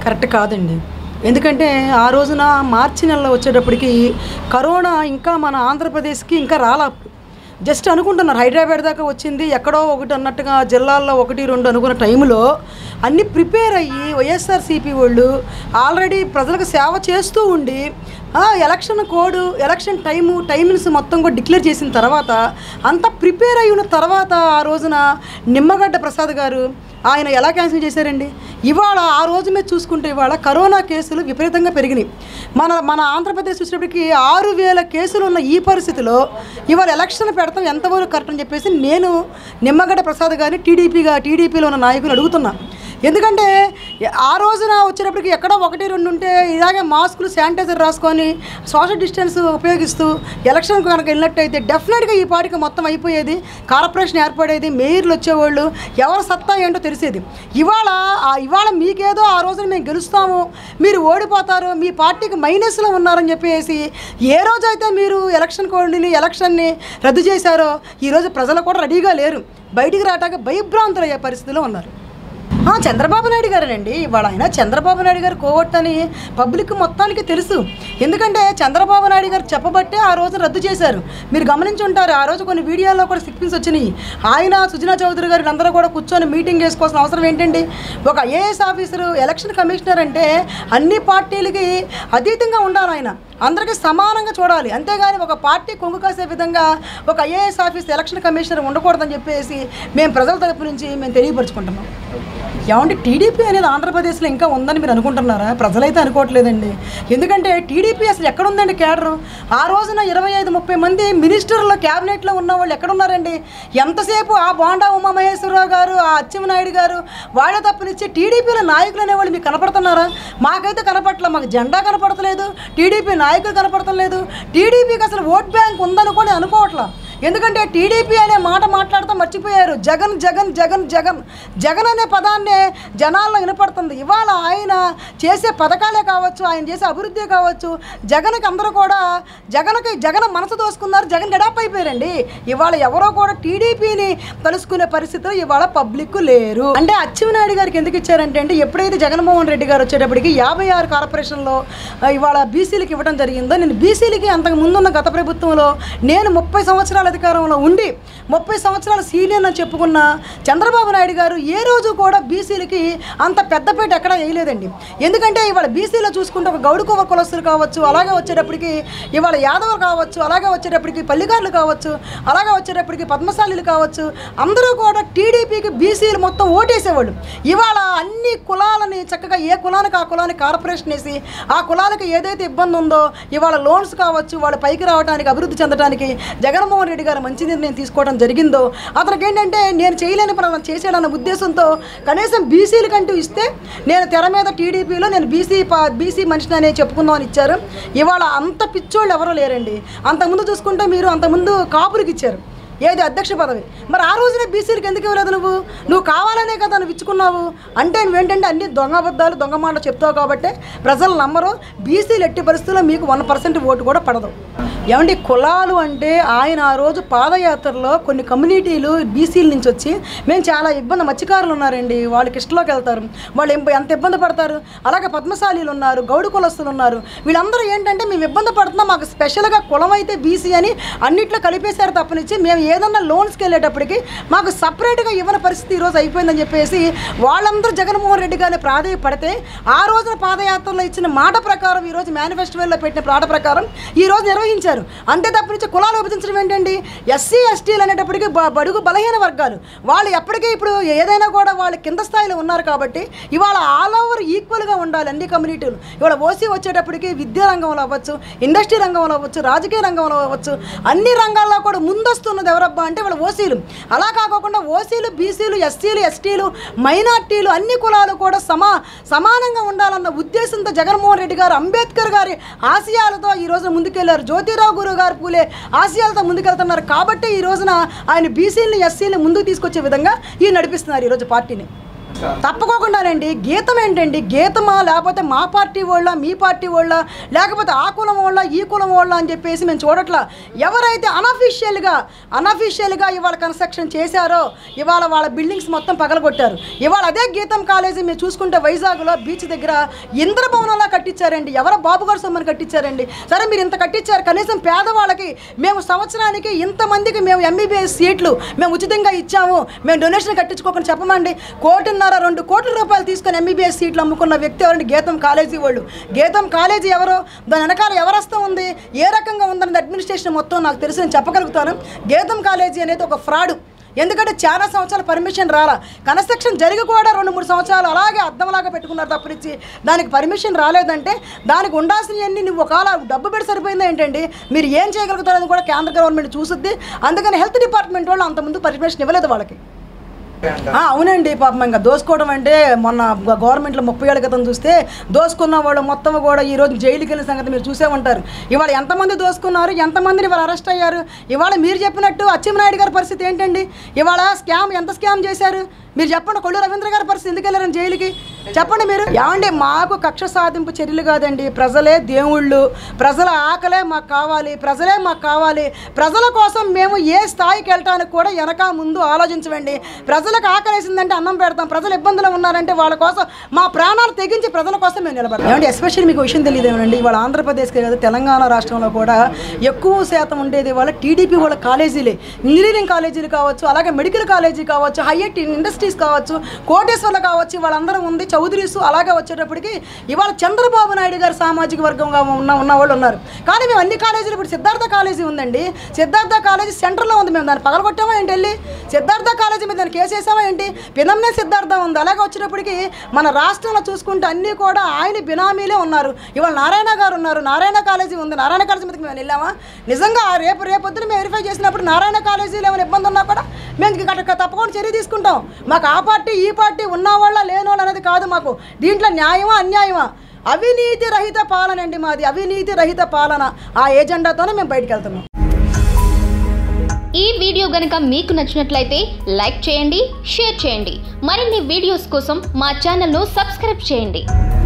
correct కాదండి ఎందుకంటే ఆ రోజున మార్చి నెలలో వచ్చేటప్పటికి కరోనా ఇంకా మన ఆంధ్రప్రదేశ్కి ఇంకా రాలా జస్ట్ అనుకుంటున్నారు హైదరాబాద్ దాకా వచ్చింది ఎక్కడో ఒకటి అన్నట్టుగా జిల్లాల్లో ఒకటి రెండు అనుకున్న టైంలో అన్నీ ప్రిపేర్ అయ్యి వైఎస్ఆర్సీపీ వాళ్ళు ఆల్రెడీ ప్రజలకు సేవ చేస్తూ ఉండి ఆ, election code election time timings మొత్తం కూడా డిక్లేర్ చేసిన తర్వాత అంతా ప్రిపేర్ అయి ఉన్న తర్వాత ఆ రోజున నిమ్మగడ్డ ప్రసాద్ గారు ఆయన ఎలా క్యాన్సిల్ చేశారండి ఇవాళ ఆ రోజు మీద చూసుకుంటే ఇవాళ కరోనా కేసులు విపరీతంగా పెరిగినాయి మన మన ఆంధ్రప్రదేశ్ చూసినప్పటికి ఆరు వేల కేసులు ఉన్న ఈ పరిస్థితిలో ఇవాళ ఎలక్షన్ పెడతాం ఎంతవరకు కరెక్ట్ అని చెప్పేసి నేను నిమ్మగడ్డ ప్రసాద్ గారిని టీడీపీగా టీడీపీలో ఉన్న నాయకులు అడుగుతున్నా ఎందుకంటే ఆ రోజున వచ్చేటప్పటికి ఎక్కడో ఒకటి రెండు ఉంటే ఇలాగే మాస్కులు శానిటైజర్ రాసుకొని సోషల్ డిస్టెన్స్ ఉపయోగిస్తూ ఎలక్షన్ కనుక వెళ్ళినట్టయితే డెఫినెట్గా ఈ పాటికి మొత్తం అయిపోయేది కార్పొరేషన్ ఏర్పడేది మేయర్లు వచ్చేవాళ్ళు ఎవరి సత్తా ఏంటో తెలిసేది ఇవాళ ఆ ఇవాళ మీకేదో ఆ రోజున మేము గెలుస్తాము మీరు ఓడిపోతారు మీ పార్టీకి మైనస్లో ఉన్నారని చెప్పేసి ఏ రోజైతే మీరు ఎలక్షన్ కోడ్ని ఎలక్షన్ని రద్దు చేశారో ఈరోజు ప్రజలు కూడా రెడీగా లేరు బయటికి రావటానికి భయభ్రాంతులు అయ్యే పరిస్థితిలో ఉన్నారు ఆ, చంద్రబాబు నాయుడు గారేనండి ఇవాళ ఆయన చంద్రబాబు నాయుడు గారు కోవట్ అని పబ్లిక్ మొత్తానికి తెలుసు ఎందుకంటే చంద్రబాబు నాయుడు గారు చెప్పబట్టే ఆ రోజు రద్దు చేశారు మీరు గమనించి ఉంటారు ఆ రోజు కొన్ని వీడియోల్లో కూడా సిక్పింగ్స్ వచ్చినాయి ఆయన సుజనా చౌదరి గారు అందరూ కూడా కూర్చొని మీటింగ్ చేసుకోవాల్సిన అవసరం ఏంటండి ఒక ఐఏఎస్ ఆఫీసరు ఎలక్షన్ కమిషనర్ అంటే అన్ని పార్టీలకి అతీతంగా ఉండాలి ఆయన అందరికీ సమానంగా చూడాలి అంతేగాని ఒక పార్టీ కొంగు కాసే విధంగా ఒక ఐఏఎస్ ఆఫీస్ ఎలక్షన్ కమిషనర్ ఉండకూడదని చెప్పేసి మేము ప్రజల తరపు నుంచి మేము తెలియపరుచుకుంటున్నాం ఏమంటే టీడీపీ అనేది ఆంధ్రప్రదేశ్లో ఇంకా ఉందని మీరు అనుకుంటున్నారా ప్రజలైతే అనుకోవట్లేదండి ఎందుకంటే టీడీపీ అసలు ఎక్కడ ఉందండి కేడరు ఆ రోజున ఇరవై ఐదు ముప్పై మంది మినిస్టర్లు క్యాబినెట్లో ఉన్న వాళ్ళు ఎక్కడున్నారండి ఎంతసేపు ఆ బోండా ఉమామహేశ్వరరావు గారు ఆ అచ్చెన్నాయుడు గారు వాళ్ళ తప్పనిచ్చి టీడీపీలో నాయకులు అనేవాళ్ళు మీకు కనపడుతున్నారా మాకైతే కనపడట్లేదు మాకు జెండా కనపడతలేదు టీడీపీ నాయకులు కనపడతలేదు టీడీపీకి అసలు ఓట్ బ్యాంక్ ఉందనుకొని అనుకోవట్లా ఎందుకంటే టీడీపీ అనే మాట మాట్లాడుతూ మర్చిపోయారు జగన్ జగన్ జగన్ జగన్ జగన్ అనే పదాన్నే జనాల్లో వినపడుతుంది ఇవాళ ఆయన చేసే పథకాలే కావచ్చు ఆయన చేసే అభివృద్ధి కావచ్చు జగన్కి అందరూ కూడా జగన్కి జగన్ మనసు దోసుకున్నారు జగన్ గడాప్ అయిపోయారండి ఇవాళ ఎవరో కూడా టీడీపీని తెలుసుకునే పరిస్థితిలో ఇవాళ పబ్లిక్ లేరు అంటే అచ్చెన్నాయుడు గారికి ఎందుకు ఇచ్చారంటే అంటే ఎప్పుడైతే జగన్మోహన్ రెడ్డి గారు వచ్చేటప్పటికి యాభై ఆరు కార్పొరేషన్లో ఆ, ఇవాళ బీసీలకి ఇవ్వడం జరిగిందో నేను బీసీలకి అంతకు ముందున్న గత ప్రభుత్వంలో నేను ముప్పై సంవత్సరాల అధికారంలో ఉండి ముప్పై సంవత్సరాల సీనియర్ అని చెప్పుకున్న చంద్రబాబు నాయుడు గారు ఏ రోజు కూడా బీసీలకి అంత పెద్దపేట ఎక్కడ వేయలేదండి ఎందుకంటే ఇవాళ బీసీలో చూసుకుంటే ఒక గౌడుకోవ కులస్తులు కావచ్చు అలాగే వచ్చేటప్పటికి ఇవాళ యాదవులు కావచ్చు అలాగే వచ్చేటప్పటికి పల్లికారులు కావచ్చు అలాగే వచ్చేటప్పటికి పద్మశాలీలు కావచ్చు అందరూ కూడా టీడీపీకి బీసీలు మొత్తం ఓటేసేవాళ్ళు ఇవాళ అన్ని కులాలని చక్కగా ఏ కులానికి ఆ కులానికి కార్పొరేషన్ వేసి ఆ కులాలకు ఏదైతే ఇబ్బంది ఉందో ఇవాళ లోన్స్ కావచ్చు వాళ్ళు పైకి రావడానికి అభివృద్ధి చెందడానికి జగన్మోహన్ రెడ్డి గారు మంచి నిర్ణయం తీసుకోవడం జరిగిందో అతనికి ఏంటంటే నేను చేయలేని పని చేసేయాలన్న ఉద్దేశంతో కనీసం బీసీల కంటూ ఇస్తే నేను తెర మీద టీడీపీలో నేను బీసీ బీసీ మనిషిని అనే చెప్పుకుందామని ఇచ్చారు ఇవాళ అంత పిచ్చోళ్ళు ఎవరూ లేరండి అంతకుముందు చూసుకుంటే మీరు అంతకుముందు కాపురికి ఇచ్చారు ఏది అధ్యక్ష పదవి మరి ఆ రోజునే బీసీలకు ఎందుకు ఇవ్వలేదు నువ్వు నువ్వు కావాలనే కదా నువ్వు ఇచ్చుకున్నావు అంటే నువ్వేంటంటే అన్ని దొంగ అబద్ధాలు దొంగ మాటలు చెప్తావు కాబట్టి ప్రజలు నమ్మరు బీసీలు ఎట్టి పరిస్థితుల్లో మీకు వన్ పర్సెంట్ ఓటు కూడా పడదు ఏమండి కులాలు అంటే ఆయన ఆ రోజు పాదయాత్రలో కొన్ని కమ్యూనిటీలు బీసీల నుంచి వచ్చి మేము చాలా ఇబ్బంది మత్స్యకారులు ఉన్నారండి వాళ్ళకి ఇష్టలోకి వెళ్తారు వాళ్ళు ఏం- ఎంత ఇబ్బంది పడతారు అలాగే పద్మశాలీలు ఉన్నారు గౌడు కులస్తులు ఉన్నారు వీళ్ళందరూ ఏంటంటే మేము ఇబ్బంది పడుతున్నాం మాకు స్పెషల్గా కులం అయితే బీసీ అని అన్నిట్లో కలిపేశారు తప్పనిచ్చి మేము ఏదన్నా లోన్స్కి వెళ్ళేటప్పటికి మాకు సపరేట్గా ఇవ్వని పరిస్థితి ఈరోజు అయిపోయిందని చెప్పేసి వాళ్ళందరూ జగన్మోహన్ రెడ్డి గారిని ప్రాధేయపడితే ఆ రోజున పాదయాత్రలో ఇచ్చిన మాట ప్రకారం ఈరోజు మేనిఫెస్టోలో పెట్టిన మాట ప్రకారం ఈ రోజు నిర్వహించారు అంతే తప్పనిచ్చి కులాలు విభజించడం ఏంటండి ఎస్సీ ఎస్టీలు అనేటప్పటికి బ- బడుగు బలహీన వర్గాలు వాళ్ళు ఎప్పటికీ ఇప్పుడు ఏదైనా కూడా వాళ్ళు కింద స్థాయిలో ఉన్నారు కాబట్టి ఇవాళ ఆల్ ఓవర్ ఈక్వల్గా ఉండాలి అన్ని కమ్యూనిటీలు ఇవాళ ఓసీ వచ్చేటప్పటికి విద్యా రంగంలో అవ్వచ్చు ఇండస్ట్రీ రంగంలో అవ్వచ్చు రాజకీయ రంగంలో అవ్వచ్చు అన్ని రంగాల్లో కూడా ముందస్తున్నది ఎవరబ్బా అంటే వాళ్ళ ఓసీలు అలా కాకుండా ఓసీలు బీసీలు ఎస్సీలు ఎస్టీలు మైనార్టీలు అన్ని కులాలు కూడా సమా సమానంగా ఉండాలన్న ఉద్దేశంతో జగన్మోహన్ రెడ్డి గారు అంబేద్కర్ గారి ఆశయాలతో ఈ రోజున ముందుకెళ్లారు జ్యోతిరావు గురు గారు పూలే ఆశయాలతో ముందుకెళ్తున్నారు కాబట్టి ఈ రోజున ఆయన బీసీలని ఎస్సీలని ముందుకు తీసుకొచ్చే విధంగా ఈ నడిపిస్తున్నారు ఈరోజు పార్టీని తప్పకోకుండానండి గీతం ఏంటండి గీతమా లేకపోతే మా పార్టీ వాళ్ళ మీ పార్టీ వాళ్ళ లేకపోతే ఆ కులం వాళ్ళ ఈ కులం వాళ్ళ అని చెప్పేసి మేము చూడట్లా ఎవరైతే అనఫీషియల్గా అనఫీషియల్గా ఇవాళ కన్స్ట్రక్షన్ చేశారో ఇవాళ వాళ్ళ బిల్డింగ్స్ మొత్తం పగలగొట్టారు ఇవాళ అదే గీతం కాలేజీ మీరు చూసుకుంటే వైజాగ్లో బీచ్ దగ్గర ఇంద్రభవనంలా కట్టించారండి ఎవరో బాబు గారు సొమ్మని కట్టించారండి సరే మీరు ఇంత కట్టించారు కనీసం పేదవాళ్ళకి మేము సంవత్సరానికి ఇంతమందికి మేము ఎంబీబీఎస్ సీట్లు మేము ఉచితంగా ఇచ్చాము మేము డొనేషన్ కట్టించుకోకుండా చెప్పమండి కోటిన్నర రెండు కోట్ల రూపాయలు తీసుకొని ఎంబీబీఎస్ సీట్లు అమ్ముకున్న వ్యక్తి ఎవరండి గీతం కాలేజీ వాళ్ళు గీతం కాలేజీ ఎవరు దాని వెనకాల ఎవరస్తం ఉంది ఏ రకంగా ఉందన్నది అడ్మినిస్ట్రేషన్ మొత్తం నాకు తెలిసి నేను చెప్పగలుగుతాను గీతం కాలేజీ అనేది ఒక ఫ్రాడ్ ఎందుకంటే చాలా సంవత్సరాల పర్మిషన్ రాలా కన్స్ట్రక్షన్ జరిగి కూడా రెండు మూడు సంవత్సరాలు అలాగే అద్దంలాగా పెట్టుకున్నారు తప్పనిచ్చి దానికి పర్మిషన్ రాలేదంటే దానికి ఉండాల్సినవన్నీ నువ్వు ఒకవేళ డబ్బు పెట్టి సరిపోయిందా ఏంటండి మీరు ఏం చేయగలుగుతారని కూడా కేంద్ర గవర్నమెంట్ చూసుద్ది అందుకని హెల్త్ డిపార్ట్మెంట్ వాళ్ళు అంతకుముందు పర్మిషన్ ఇవ్వలేదు వాళ్ళకి ఆ, అవునండి పాపం ఇంకా దోసుకోవడం అంటే మొన్న గ- గవర్నమెంట్లో ముప్పై ఏళ్ళ క్రితం చూస్తే దోసుకున్న వాళ్ళు మొత్తం కూడా ఈ రోజు జైలుకి వెళ్ళిన సంగతి మీరు చూసే ఉంటారు ఇవాళ ఎంతమంది దోసుకున్నారు ఎంతమందిని ఇవాళ అరెస్ట్ అయ్యారు ఇవాళ మీరు చెప్పినట్టు అచ్చెన్నాయుడు గారి పరిస్థితి ఏంటండి ఇవాళ స్కామ్ ఎంత స్కామ్ చేశారు మీరు చెప్పండి కొల్లు రవీంద్ర గారి పరిస్థితి ఎందుకు వెళ్ళారని జైలుకి చెప్పండి మీరు ఏమండి మాకు కక్ష సాధింపు చర్యలు కాదండి ప్రజలే దేవుళ్ళు ప్రజల ఆకలే మాకు కావాలి ప్రజలే మాకు కావాలి ప్రజల కోసం మేము ఏ స్థాయికి వెళ్ళటానికి కూడా వెనక ముందు ఆలోచించమండి ప్రజలకు ఆకలేసిందంటే అన్నం పెడతాం ప్రజలు ఇబ్బందులు ఉన్నారంటే వాళ్ళ కోసం మా ప్రాణాలు తెగించి ప్రజల కోసం మేము నిలబడతాం ఏమంటే ఎస్పెషల్లీ మీకు విషయం తెలియదు ఏమండి ఇవాళ ఆంధ్రప్రదేశ్కే కాదు తెలంగాణ రాష్ట్రంలో కూడా ఎక్కువ శాతం ఉండేది వాళ్ళ టీడీపీ వాళ్ళ కాలేజీలే ఇంజనీరింగ్ కాలేజీలు కావచ్చు అలాగే మెడికల్ కాలేజీ కావచ్చు హైయర్ ఇండస్ట్రీస్ కావచ్చు కోటేశ్వర్లు కావచ్చు వాళ్ళందరూ ఉంది చౌదరీస్ అలాగే వచ్చేటప్పటికి ఇవాళ చంద్రబాబు నాయుడు గారు సామాజిక వర్గంగా ఉన్న ఉన్న వాళ్ళు ఉన్నారు కానీ మేము అన్ని కాలేజీలు ఇప్పుడు సిద్ధార్థ కాలేజీ ఉందండి సిద్ధార్థ కాలేజీ సెంటర్లో ఉంది మేము దాన్ని పగలగొట్టామా ఏంటి వెళ్ళి సిద్ధార్థ కాలేజీ మీద దాన్ని కేసు వేసామా ఏంటి పినంనే సిద్ధార్థ ఉంది అలాగే వచ్చేటప్పటికి మన రాష్ట్రంలో చూసుకుంటే అన్నీ కూడా ఆయన బినామీలే ఉన్నారు ఇవాళ నారాయణ గారు ఉన్నారు నారాయణ కాలేజీ ఉంది నారాయణ కాలేజీ మీదకి మేము వెళ్ళామా నిజంగా రేపు రేపొద్దున మేము వెరిఫై చేసినప్పుడు నారాయణ కాలేజీలో ఏమైనా ఇబ్బంది ఉన్నా కూడా మేము ఇంక గట్ట- తప్పకుండా చర్య తీసుకుంటాం మాకు ఆ పార్టీ ఈ పార్టీ ఉన్నవాళ్ళ లేనోళ్ళ అనేది కాదు మాకు దీంట్లో న్యాయమా అన్యాయమా అవినీతి రహిత పాలన అండి మాది అవినీతి రహిత పాలన ఆ ఏజెండాతోనే మేము బయటికి వెళ్తున్నాం ఈ వీడియో గనుక మీకు నచ్చినట్లయితే లైక్ చేయండి షేర్ చేయండి మరిన్ని వీడియోస్ కోసం మా ఛానల్ను సబ్స్క్రైబ్ చేయండి